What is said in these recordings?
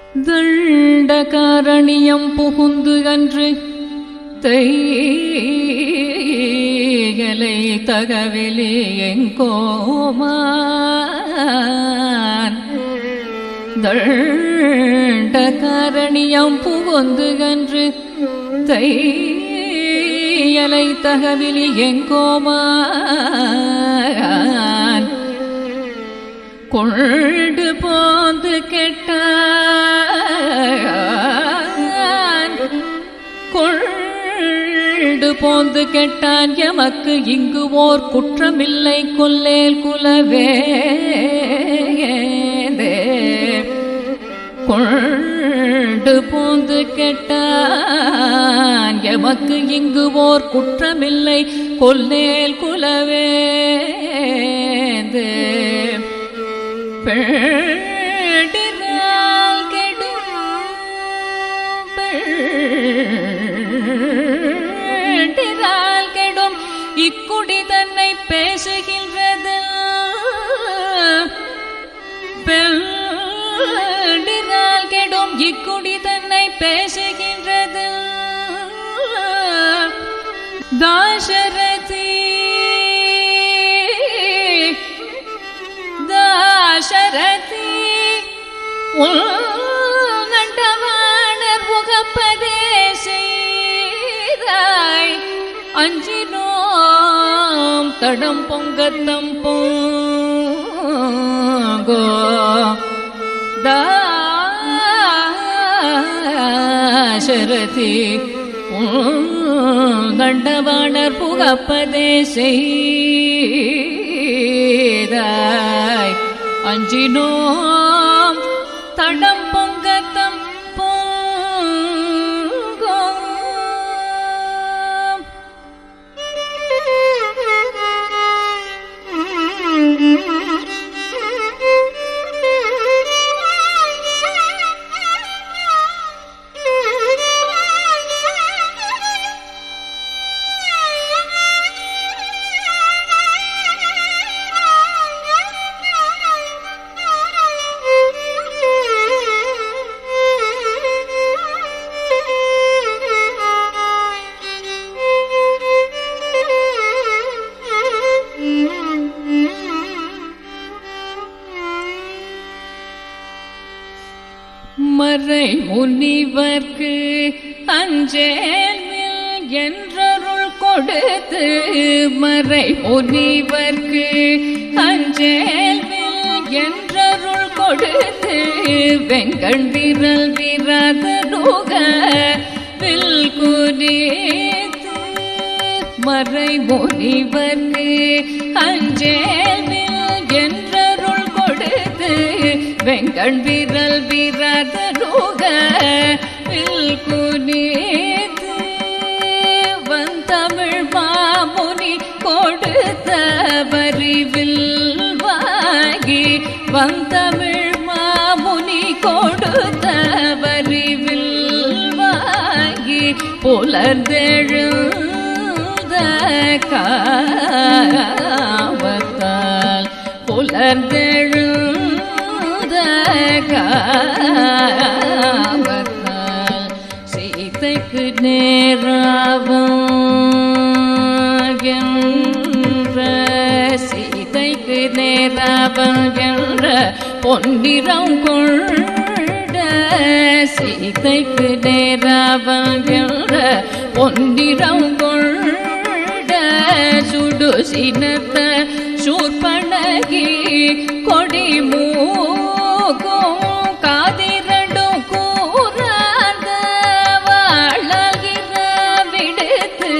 தண்டகாரணியம் புகுந்து அன்று தையலை தகவிலே எங்கோமான் தண்டகாரணியம் புகுந்து அன்று தையலை தகவிலி எங்கோமான் கொண்டு போந்து கெட்டான் கொண்டு போந்து கெட்டான் எமக்கு இங்கு ஓர் குற்றமில்லை கொல்லேல் குலவே கொண்டு போந்து கெட்டான் எமக்கு இங்கு ஓர் குற்றமில்லை கொல்லேல் குலவேந்தே பெண்டிரால் கெடும் பெண்டிரால் கெடும் இக்குடி தன்னை பேசுகின்றது பெண்டிரால் கெடும் இக்குடி தன்னை பேசுகின்றது தாசரதி தாசரதி உண்டவாணர் முகப்பதே செய்தாய் அஞ்சினோம் தடம் பொங்கத்தம் பொங்கோ தாசரதி தண்டவாணர் புகப்பதே செய்தாய் அஞ்சினோம் தடம் பொங்கத்தம் பொங்கோ மறை முனிவர்க்கு அஞ்சேல் என்றருள் கொடுத்து மறை முனிவர்க்கு அஞ்சேல் என்றருள் கொடுத்து வெங்கண் விரல் விரதனுக வில் குறித்து மறை முனிவர்க்கு அஞ்சேல் என்றருள் கொடுத்து வெங்கண் விரல் விரதனுக வில் குனித்து வந்தமிழ் மாமுனி கொடுத்த வரிவில் வாங்கி வந்தமிழ் மாமுனி கொடுத்த வரிவில் வாங்கி புலர்ந்தெழுந்த காவத்தால் புலர்ந்தெழுந்த காவத்தால் சீதைக்கு நேராவென்ற சீதைக்கு நேராவென்ற பொன்னிறம் கொண்ட சீதைக்கு நேராவென்ற பொன்னிறம் கொண்ட சுடு சினத்த சூர்பனகி கொடி மூக்கும் காதிரண்டும் கூறாத வாழகிற விடுத்து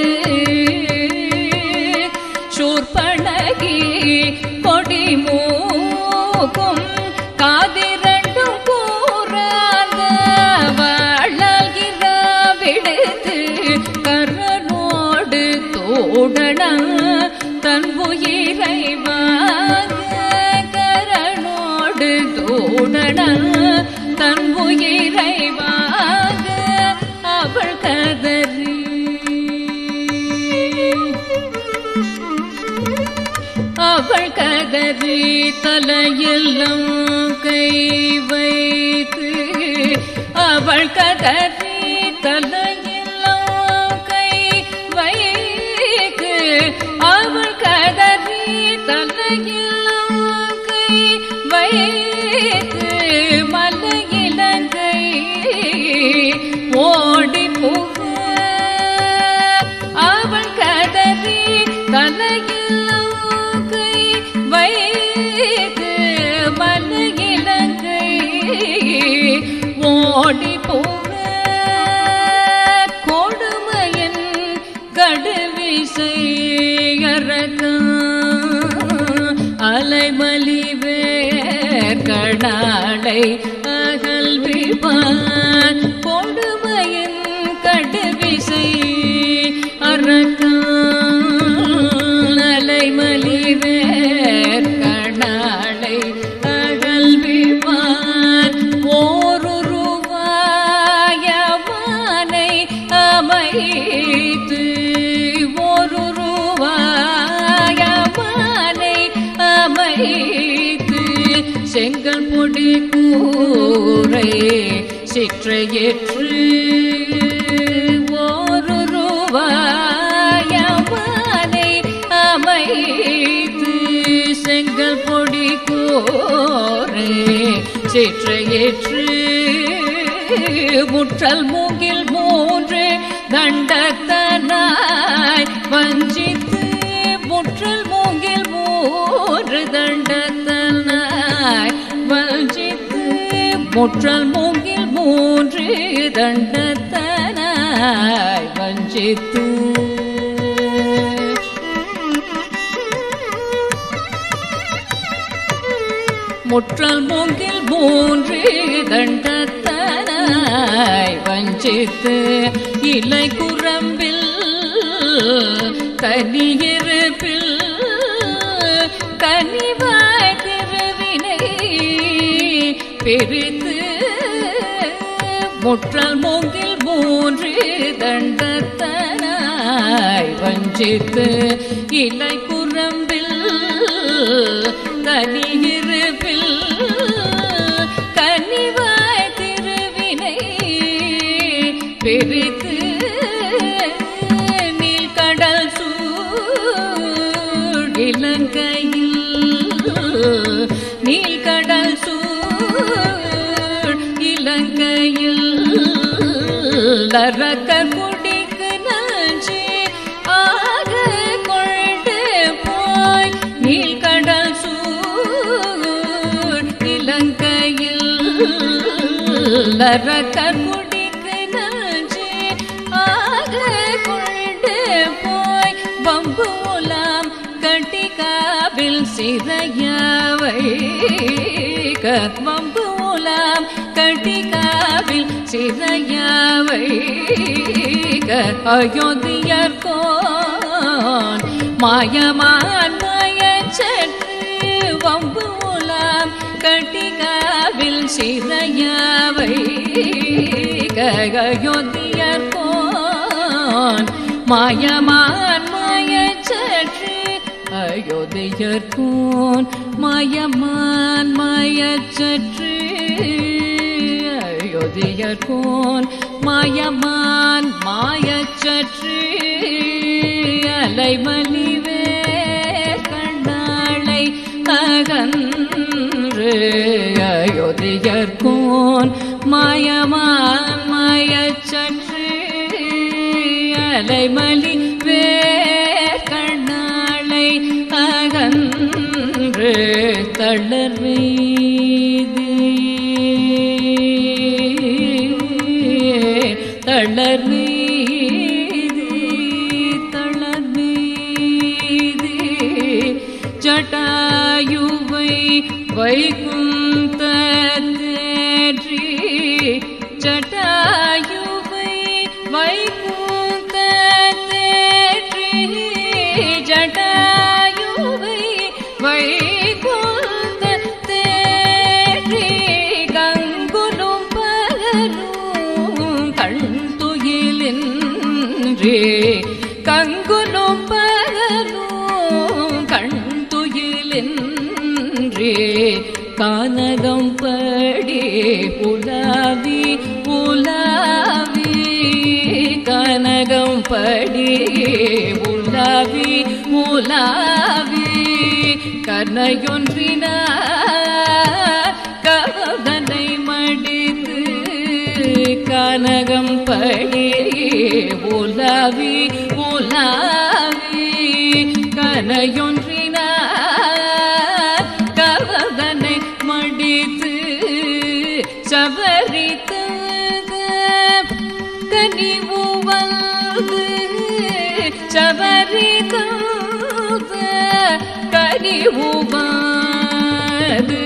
சூர்பனகி கொடி மூக்கும் காதிரண்டும் கூறாத வாழகிற விடுத்து கரனோடு தோடன தன் உயிரை வாங்க கரனோடு தோடன தன் உயிரை வாங்க அவள் கதறி அவள் கதறி தலையெல்லாம் கை வைத்து அவள் கதறி தலையிலும் கை வைக்கு அவள் கதறி தலையிலும் கை வைக்கு மலையிலங்கை ஓடி புக அவள் கதறி தலையிலும் கை வைக்கு மலையிலங்கை ஓடி போக கொடுமையின் கடுவிசை அலைமலிவேர் கடாடை அகல்விப்பான் கொடுமையின் கடுவிசை அரக்கான் அலைமலிவேர் கடாடை அகல்விப்பான் ஓருருவாயமானை அமைத்து ஓருருவாயமானை அமைத்து செங்கல் பொடி கூரை சிற்றையேற்று ஓருருவாயமானை அமைத்து செங்கல் பொடி கோரே சிற்றையேற்று முற்றல் மூங்கில் மூன்று தண்டத்தனாய் வஞ்சித்து முற்றல் மூங்கில் மூன்று தண்டத்தனாய் வஞ்சித்து முற்றல் மூங்கில் மூன்று தண்டத்தனாய் வஞ்சித்து முற்றல் மூங்கில் மூன்று தண்டத்தனாய் வஞ்சித்து இலை குரம்பில் கனியிருப்பில் கனிவாய் திருவினை பிரித்து முற்றல் மூங்கில் மூன்று தண்டத்தனாய் வஞ்சித்து இலை குரம்பில் கனியிருப்பில் கனிவாய் திருவினை பிரித்து நீல்கடல் சூழ் இலங்கையில் நீல்கடல் சூழ் இலங்கையில் அரக்க குடிக்கு நஞ்சு ஆக கொண்டு போய் நீல்கடல் சூழ் இலங்கையில் அரக்க குடிக்கு நஞ்சு ஆக கொண்டு போய் பம்புலாம் கட்டிகாவில் சிறையாவை கம்புலாம் கட்டிகாவில் சிறையாவை அயோத்தியர்கோன் மாயமான் மாயச்சற்று வம்புலாம் கட்டிகாவில் சிறையாவை அயோத்தியர்கோன் மாயமான் மாயச்சற்று அயோத்தியர்கோன் மாயமான் மாயச்சற்று அயோத்தியர்கோன் மாயமான் மாயச்சற்று அலைமலிவே கண்ணாளை அகன்று அயோத்தியர்கோன் மாயமான் மாயச்சற்று அலைமலி வேர் கண்ணாளை அகன்று தளர்வீதி தளர்வீதி தளர்வீதி ஜட்டாயுவை வைகுந்த தேற்றி ஜட்டாயுவை வைகுந்த தேற்றி ஜட்டாயுவை வைகுந்த தேற்றி கங்குலும் பகலும் கண் துயிலின்றே கங்குலும் பகலும் கண் துயிலின்றே கானகம் படி உலாவி உலா கனையொன்றின கவதனை மடித்து கனகம் படி உலாவி உலாவி கனையொன்றின கவதனை மடித்து சபரித்த கனிவு வந்து சபரித்த கனிவு வந்து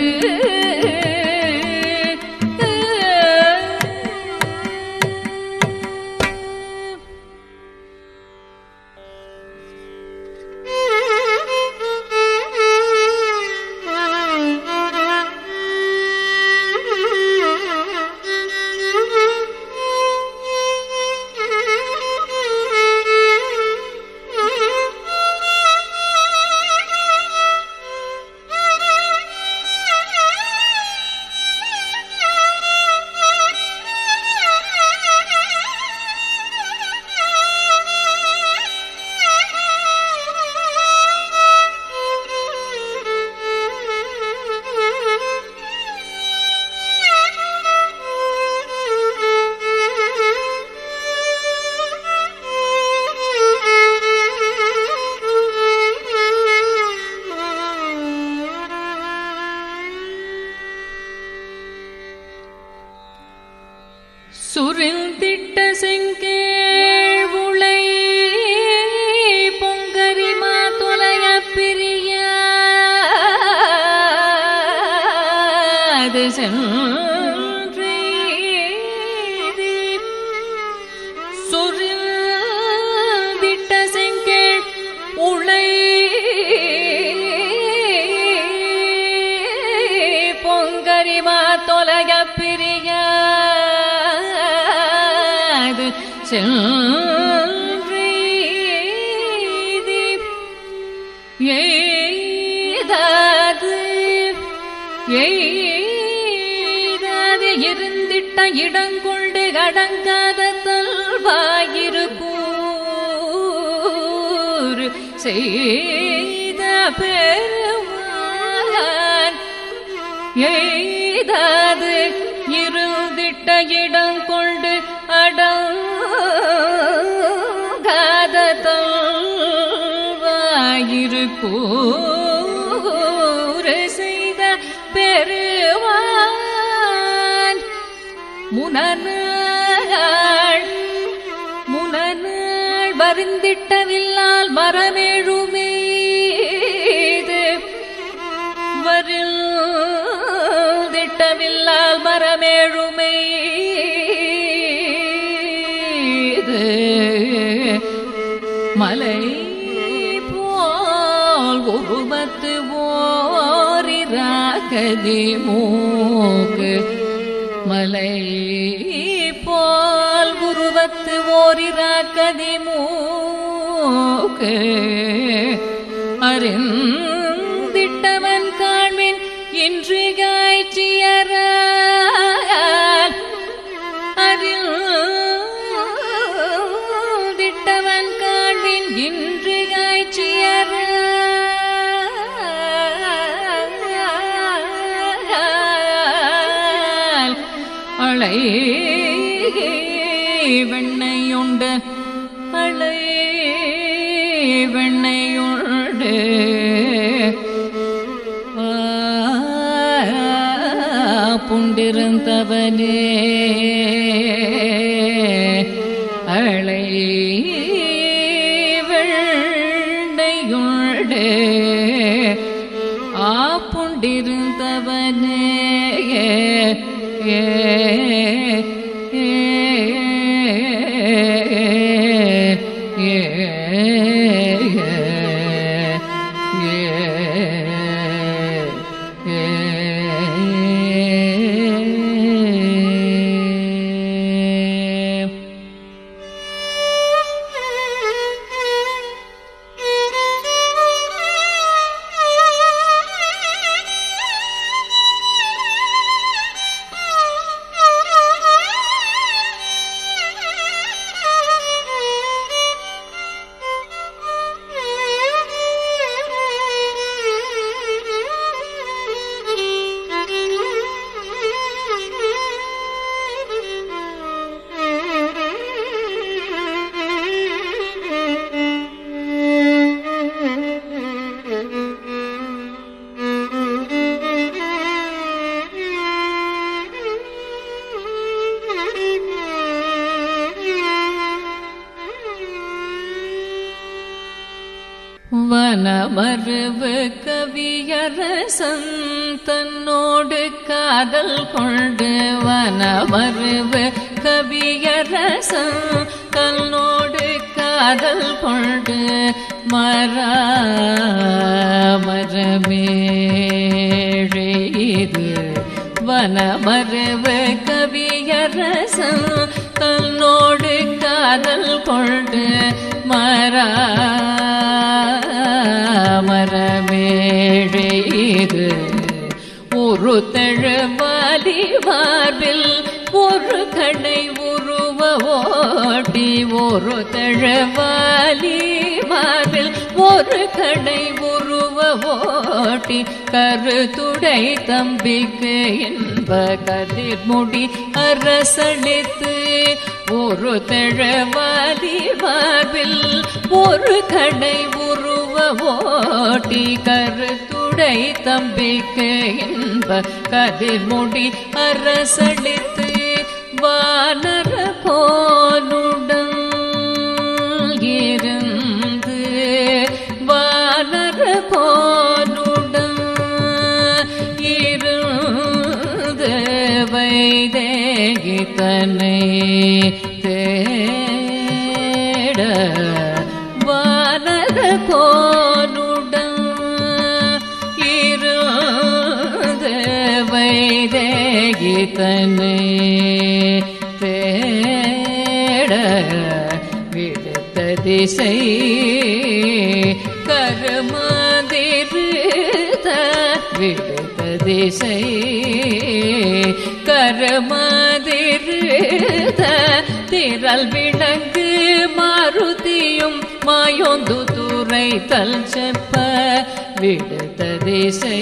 சுரிந்திட்ட செங்கேழ் உளை பொங்கரிமா தொலைய பிரியாது சென்றீதி. சுரிந்திட்ட செங்கேழ் உளை பொங்கரிமா தொலைய பிரியாது சென்றீதி. எய்தாது எய்தாது இருந்திட்ட இடங்கொண்டு அடங்காத தல்வாயிருக்கூர் செய்த பெருமான் எய்தாது இருந்திட்ட இடம் கொண்டு அடங்காத தல்வாயிருக்கூர் செய்த பெருவான் முனநாள் முனநாள் வருந்திட்டவில்லால் மரமேழுமீது வருந்திட்டவில்லால் மரமேழுமை மலை போல் உருவத்து ஓரிராகதி மூக்கு மலை போல் உருவத்து ஓரிராகதி மூக்கு அறிந்திட்டவன் காண்பின் இன்று காய்ச்சியரால் அறிந்திட்டவன் காண்பின் இன்று காய்ச்சியரால் அலை வெண்ணையுண்ட அலை வெண்ணையுண்டு புண்டிருந்தவனே அலை வெண்ணையுண்டு ஆ புண்டிருந்தவனே ஏ Thank you. வனமருவு கவியரசன் தன்னோடு காதல் கொண்டு வனமருவு கவியரசன் தன்னோடு காதல் கொண்டு மரா மரமேழெய்து வனமருவு கவியரசன் தன்னோடு காதல் கொண்டு மரா மரமேழெய்து ஒரு தழுவாலி மார்பில் ஒரு கடை உருவ ஓட்டி ஒரு தழுவாலி மார்பில் ஒரு கடை உருவ ஓட்டி கருத்துடை தம்பிக்கு என்ப கதிர்முடி அரசளித்து ஒரு தழவாலி மார்பில் ஒரு கடை உருவ ஓட்டி கருத்துடை தம்பிக்கு என்ப கதிர்முடி அரசளித்து வானர போலுடன் இருந்து வானர போலுடன் இருந்து வைதேகி தன்னை தேட வானர போலுடன் இருந்து வைதேகி தன்னை தேட விடுத்த திசை கருமாதிருத விடுத்த திசை கருமாதிருத திரள் விளங்கு மாருதியும் மாயோந்து துறை தல் செப்ப விடுத்த திசை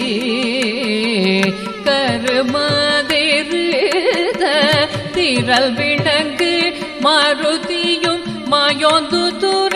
கருமாதிருத திரள் விளங்கு மாருதியும் மாயோந்து துறை